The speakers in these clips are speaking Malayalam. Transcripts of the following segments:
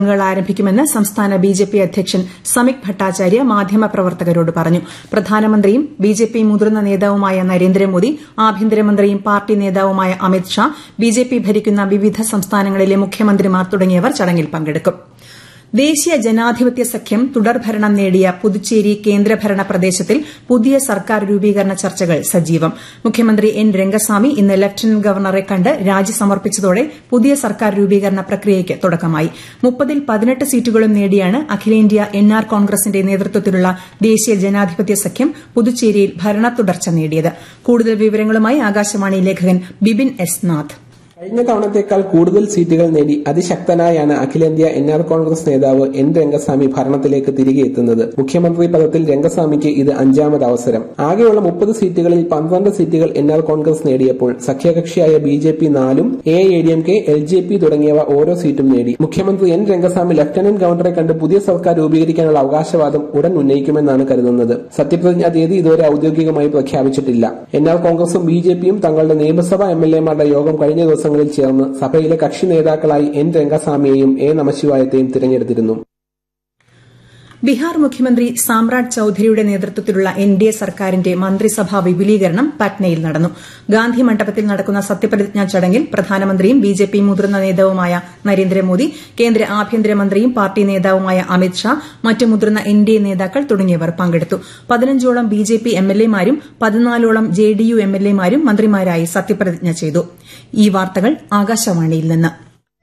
കൾ ആരംഭിക്കുമെന്ന് സംസ്ഥാന ബിജെപി അധ്യക്ഷൻ സമീക് ഭട്ടാചാര്യ മാധ്യമപ്രവർത്തകരോട് പറഞ്ഞു പ്രധാനമന്ത്രിയും ബിജെപി മുതിർന്ന നേതാവുമായ നരേന്ദ്രമോദി ആഭ്യന്തരമന്ത്രിയും പാർട്ടി നേതാവുമായ അമിത് ഷാ ബിജെപി ഭരിക്കുന്ന വിവിധ സംസ്ഥാനങ്ങളിലെ മുഖ്യമന്ത്രിമാർ തുടങ്ങിയവർ ചടങ്ങിൽ പങ്കെടുക്കും ദേശീയ ജനാധിപത്യ സഖ്യം തുടർഭരണം നേടിയ പുതുച്ചേരി കേന്ദ്രഭരണ പ്രദേശത്തിൽ പുതിയ സർക്കാർ രൂപീകരണ ചർച്ചകൾ സജീവം മുഖ്യമന്ത്രി എൻ രംഗസ്വാമി ഇന്ന് ലഫ്റ്റനന്റ് ഗവർണറെ കണ്ട് രാജി സമർപ്പിച്ചതോടെ പുതിയ സർക്കാർ രൂപീകരണ പ്രക്രിയയ്ക്ക് തുടക്കമായി മുപ്പതിൽ പതിനെട്ട് സീറ്റുകളും നേടിയാണ് അഖിലേന്ത്യാ എൻ ആർ കോൺഗ്രസിന്റെ നേതൃത്വത്തിലുള്ള ദേശീയ ജനാധിപത്യ സഖ്യം പുതുച്ചേരിയിൽ ഭരണ തുടർച്ച നേടിയത് കൂടുതൽ വിവരങ്ങളുമായി ആകാശവാണി ലേഖകൻ ബിബിൻ എസ് നാഥ് കഴിഞ്ഞ തവണത്തേക്കാൾ കൂടുതൽ സീറ്റുകൾ നേടി അതിശക്തനായാണ് അഖിലേന്ത്യാ എൻ ആർ കോൺഗ്രസ് നേതാവ് എൻ രംഗസ്വാമി ഭരണത്തിലേക്ക് തിരികെ എത്തുന്നത് മുഖ്യമന്ത്രി പദത്തിൽ രംഗസ്വാമിക്ക് ഇത് അഞ്ചാമത് അവസരം ആകെയുള്ള മുപ്പത് സീറ്റുകളിൽ പന്ത്രണ്ട് സീറ്റുകൾ എൻ ആർ കോൺഗ്രസ് നേടിയപ്പോൾ സഖ്യകക്ഷിയായ ബി ജെ പി നാലും A I D M K L J P തുടങ്ങിയവ ഓരോ സീറ്റും നേടി മുഖ്യമന്ത്രി എൻ രംഗസ്വാമി ലഫ്റ്റനന്റ് ഗവർണറെ കണ്ട് പുതിയ സർക്കാർ രൂപീകരിക്കാനുള്ള അവകാശവാദം ഉടൻ ഉന്നയിക്കുമെന്നാണ് കരുതുന്നത് സത്യപ്രതിജ്ഞാ തീയതി ഇതുവരെ ഔദ്യോഗികമായി പ്രഖ്യാപിച്ചിട്ടില്ല എൻ ആർ കോൺഗ്രസും ബി ജെ പിയും തങ്ങളുടെ നിയമസഭാ എം എൽ എമാരുടെ യോഗം കഴിഞ്ഞ ദിവസം ദിവസങ്ങളിൽ ചേർന്ന് സഭയിലെ കക്ഷി നേതാക്കളായി എൻ രംഗസ്വാമിയെയും എ നമശിവായത്തെയും തിരഞ്ഞെടുത്തിരുന്നു ബീഹാർ മുഖ്യമന്ത്രി സാമ്രാട് ചൌധരിയുടെ നേതൃത്വത്തിലുള്ള എൻ ഡി എ സർക്കാരിന്റെ മന്ത്രിസഭാ വിപുലീകരണം പട്നയിൽ നടന്നു ഗാന്ധി മണ്ഡപത്തിൽ നടക്കുന്ന സത്യപ്രതിജ്ഞാ ചടങ്ങിൽ പ്രധാനമന്ത്രിയും ബിജെപി മുതിർന്ന നേതാവുമായ നരേന്ദ്രമോദി കേന്ദ്ര ആഭ്യന്തരമന്ത്രിയും പാർട്ടി നേതാവുമായ അമിത് ഷാ മറ്റ് മുതിർന്ന എൻ ഡി എ നേതാക്കൾ തുടങ്ങിയവർ പങ്കെടുത്തു പതിനഞ്ചോളം ബിജെപി എം എൽ എമാരും പതിനാലോളം J D U M L എമാരും മന്ത്രിമാരായി സത്യപ്രതിജ്ഞ ചെയ്തു ഈ വാർത്തകൾ ആകാശവാണിയിൽ നിന്ന്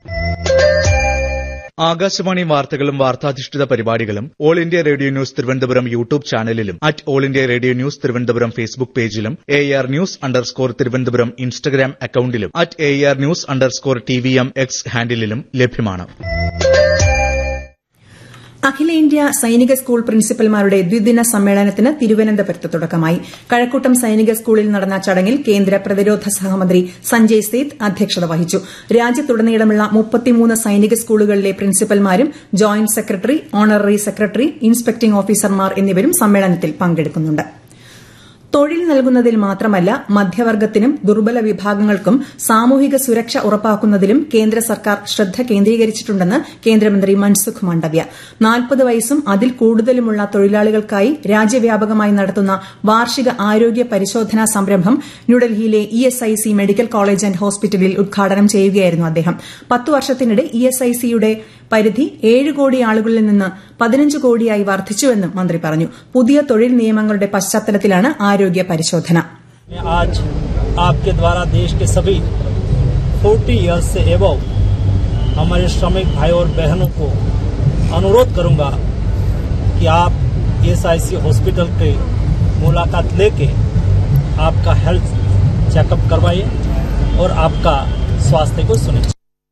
ആകാശവാണി വാർത്തകളും വാർത്താധിഷ്ഠിത പരിപാടികളും all India radio news Thiruvananthapuram YouTube ചാനലിലും at all India radio news Thiruvananthapuram Facebook പേജിലും A R news underscore Thiruvananthapuram Instagram അക്കൌണ്ടിലും at A R news underscore T V M X ഹാൻഡിലും ലഭ്യമാണ് അഖിലേന്ത്യാ സൈനിക സ്കൂൾ പ്രിൻസിപ്പൽമാരുടെ ദ്വിദിന സമ്മേളനത്തിന് തിരുവനന്തപുരത്ത് തുടക്കമായി കഴക്കൂട്ടം സൈനിക സ്കൂളിൽ നടന്ന ചടങ്ങിൽ കേന്ദ്ര പ്രതിരോധ സഹമന്ത്രി സഞ്ജയ് സേത്ത് അധ്യക്ഷത വഹിച്ചു രാജ്യത്തുടനീളമുള്ള മുപ്പത്തിമൂന്ന് സൈനിക സ്കൂളുകളിലെ പ്രിൻസിപ്പൽമാരും joint secretary honorary secretary inspecting ഓഫീസർമാർ എന്നിവരും സമ്മേളനത്തിൽ പങ്കെടുക്കുന്നുണ്ട് തൊഴിൽ നൽകുന്നതിൽ മാത്രമല്ല മധ്യവർഗത്തിനും ദുർബല വിഭാഗങ്ങൾക്കും സാമൂഹിക സുരക്ഷ ഉറപ്പാക്കുന്നതിലും കേന്ദ്ര സർക്കാർ ശ്രദ്ധ കേന്ദ്രീകരിച്ചിട്ടുണ്ടെന്ന് കേന്ദ്രമന്ത്രി മൻസുഖ് മാണ്ഡവ്യ നാൽപ്പത് വയസ്സും അതിൽ കൂടുതലുമുള്ള തൊഴിലാളികൾക്കായി രാജ്യവ്യാപകമായി നടത്തുന്ന വാർഷിക ആരോഗ്യ പരിശോധനാ സംരംഭം ന്യൂഡൽഹിയിലെ E S I C medical college and ഹോസ്പിറ്റലിൽ ഉദ്ഘാടനം ചെയ്യുകയായിരുന്നു അദ്ദേഹം പത്തു വർഷത്തിനിടെ ഇ എസ് ഐ സിയുടെ പരിധി ഏഴ് കോടി ആളുകളിൽ നിന്ന് പതിനഞ്ച് കോടിയായി വർദ്ധിച്ചുവെന്നും മന്ത്രി പറഞ്ഞു പുതിയ തൊഴിൽ നിയമങ്ങളുടെ പശ്ചാത്തലത്തിലാണ് ആരോഗ്യ പരിശോധന आज आपके द्वारा देश के सभी 40 इयर्स से एबव हमारे श्रमिक भाई और बहनों को अनुरोध करूंगा कि आप एसआईसी हॉस्पिटल के मुलाकात लेके आपका हेल्थ चेकअप करवाइए और आपका स्वास्थ्य को सुनिश्चित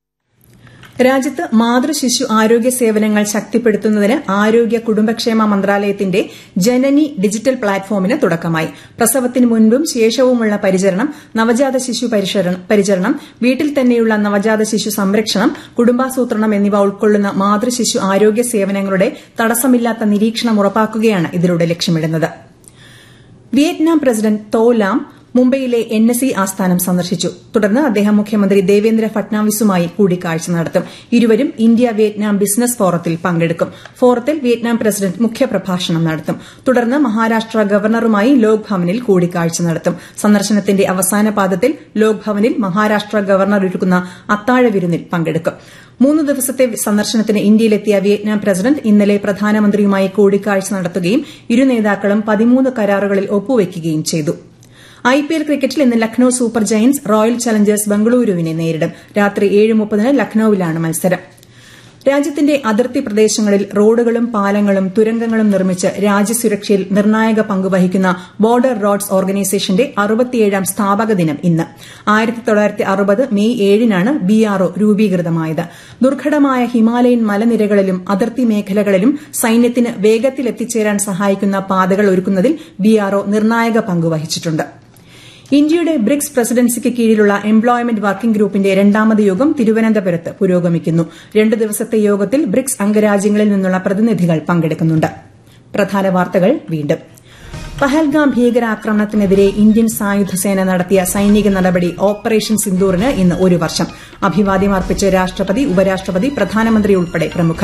രാജ്യത്ത് മാതൃശിശു ആരോഗ്യ സേവനങ്ങൾ ശക്തിപ്പെടുത്തുന്നതിന് ആരോഗ്യ കുടുംബക്ഷേമ മന്ത്രാലയത്തിന്റെ ജനനി ഡിജിറ്റൽ പ്ലാറ്റ്ഫോമിന് തുടക്കമായി പ്രസവത്തിന് മുൻപും ശേഷവുമുള്ള പരിചരണം നവജാത ശിശു പരിചരണം വീട്ടിൽ തന്നെയുള്ള നവജാത ശിശു സംരക്ഷണം കുടുംബാസൂത്രണം എന്നിവ ഉൾക്കൊള്ളുന്ന മാതൃശിശു ആരോഗ്യ സേവനങ്ങളുടെ തടസ്സമില്ലാത്ത നിരീക്ഷണം ഉറപ്പാക്കുകയാണ് ഇതിലൂടെ ലക്ഷ്യമിടുന്നത് വിയറ്റ്നാം പ്രസിഡന്റ് തോ ലാം മുംബൈയിലെ എൻ എസ് ഇ ആസ്ഥാനം സന്ദർശിച്ചു തുടർന്ന് അദ്ദേഹം മുഖ്യമന്ത്രി ദേവേന്ദ്ര ഫട്നാവിസുമായി കൂടിക്കാഴ്ച നടത്തും ഇരുവരും ഇന്ത്യ വിയറ്റ്നാം ബിസിനസ് ഫോറത്തിൽ പങ്കെടുക്കും ഫോറത്തിൽ വിയറ്റ്നാം പ്രസിഡന്റ് മുഖ്യപ്രഭാഷണം നടത്തും തുടർന്ന് മഹാരാഷ്ട്ര ഗവർണറുമായി ലോക് ഭവനിൽ കൂടിക്കാഴ്ച നടത്തും സന്ദർശനത്തിന്റെ അവസാന പാദത്തിൽ ലോക് ഭവനിൽ മഹാരാഷ്ട്ര ഗവർണർ ഒരുക്കുന്ന അത്താഴ വിരുന്നിൽ പങ്കെടുക്കും മൂന്ന് ദിവസത്തെ സന്ദർശനത്തിന് ഇന്ത്യയിലെത്തിയ വിയറ്റ്നാം പ്രസിഡന്റ് ഇന്നലെ പ്രധാനമന്ത്രിയുമായി കൂടിക്കാഴ്ച നടത്തുകയും ഇരു നേതാക്കളും പതിമൂന്ന് കരാറുകളിൽ ഒപ്പുവയ്ക്കുകയും ചെയ്തു ഐപിഎൽ ക്രിക്കറ്റിൽ ഇന്ന് Lucknow super giants royal challengers ബംഗളൂരുവിനെ നേരിടും രാത്രി ഏഴ് മുപ്പതിന് ലക്നൌവിലാണ് മത്സരം രാജ്യത്തിന്റെ അതിർത്തി പ്രദേശങ്ങളിൽ റോഡുകളും പാലങ്ങളും തുരങ്കങ്ങളും നിർമ്മിച്ച് രാജ്യസുരക്ഷയിൽ നിർണായക പങ്കുവഹിക്കുന്ന ബോർഡർ റോഡ്സ് ഓർഗനൈസേഷന്റെ അറുപത്തിയേഴാം സ്ഥാപക ദിനം ഇന്ന് ആയിരത്തി തൊള്ളായിരത്തി അറുപത് മെയ് ഏഴിനാണ് ബിആർഒ രൂപീകൃതമായത് ദുർഘടമായ ഹിമാലയൻ മലനിരകളിലും അതിർത്തി മേഖലകളിലും സൈന്യത്തിന് വേഗത്തിൽ എത്തിച്ചേരാൻ സഹായിക്കുന്ന പാതകൾ ഒരുക്കുന്നതിൽ ബിആർഒ നിർണായക പങ്കുവഹിച്ചിട്ടുണ്ട് ഇന്ത്യയുടെ ബ്രിക്സ് പ്രസിഡൻസിക്ക് കീഴിലുള്ള എംപ്ലോയ്മെന്റ് വർക്കിംഗ് ഗ്രൂപ്പിന്റെ രണ്ടാമത് യോഗം തിരുവനന്തപുരത്ത് പുരോഗമിക്കുന്നു രണ്ട് ദിവസത്തെ യോഗത്തിൽ ബ്രിക്സ് അംഗരാജ്യങ്ങളിൽ നിന്നുള്ള പ്രതിനിധികൾ പങ്കെടുക്കുന്നുണ്ട് പ്രധാന വാർത്തകൾ വീണ്ടും പഹൽഗാം ഭീകരാക്രമണത്തിനെതിരെ ഇന്ത്യൻ സായുധ സേന നടത്തിയ സൈനിക നടപടി ഓപ്പറേഷൻ സിന്ദൂറിന് ഇന്ന് ഒരു വർഷം അഭിവാദ്യം അർപ്പിച്ച് രാഷ്ട്രപതി ഉപരാഷ്ട്രപതി പ്രധാനമന്ത്രി ഉൾപ്പെടെ പ്രമുഖർ